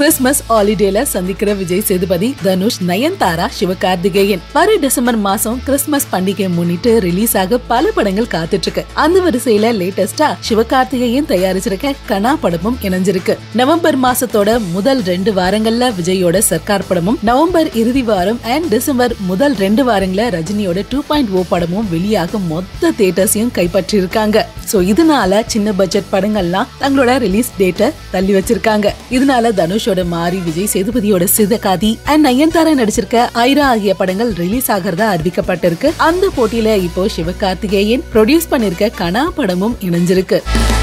Christmas ஹாலிடேல சந்திக்கிற விஜய் சேதுபதி தனுஷ் நயன்தாரா சிவகார்த்திகேயன் வர December மாசம் கிறிஸ்துமஸ் பண்டிகை முன்னிட்டு ரிலீஸ் ஆக பல படங்கள் காத்துட்டு இருக்கு அந்த வரிசையில லேட்டஸ்டா சிவகார்த்திகேயன் தயாரிச்சிருக்க கனா படமும் இணைஞ்சிருக்கு நவம்பர் மாசத்தோட முதல் ரெண்டு வாரங்கள்ல விஜயோட சர்க்கார் படமும் நவம்பர் இறுதி வாரம் அண்ட் டிசம்பர் முதல் ரெண்டு வாரங்கள ரஜினியோட டூ பாயிண்ட் ஓ படமும் வெளியாக மொத்த தியேட்டர்ஸையும் கைப்பற்றி இருக்காங்க சோ இதனால சின்ன பட்ஜெட் படங்கள்லாம் தங்களோட ரிலீஸ் டேட்டை தள்ளி வச்சிருக்காங்க இதனால தனுஷோட மாரி விஜய் சேதுபதியோட சிதகாதி அண்ட் நயன்தாரா நடிச்சிருக்க ஐரா ஆகிய படங்கள் ரிலீஸ் ஆகிறதா அறிவிக்கப்பட்டிருக்கு அந்த போட்டியில இப்போ சிவகார்த்திகேயன் ப்ரொடியூஸ் பண்ணிருக்க கனா படமும் இணைஞ்சிருக்கு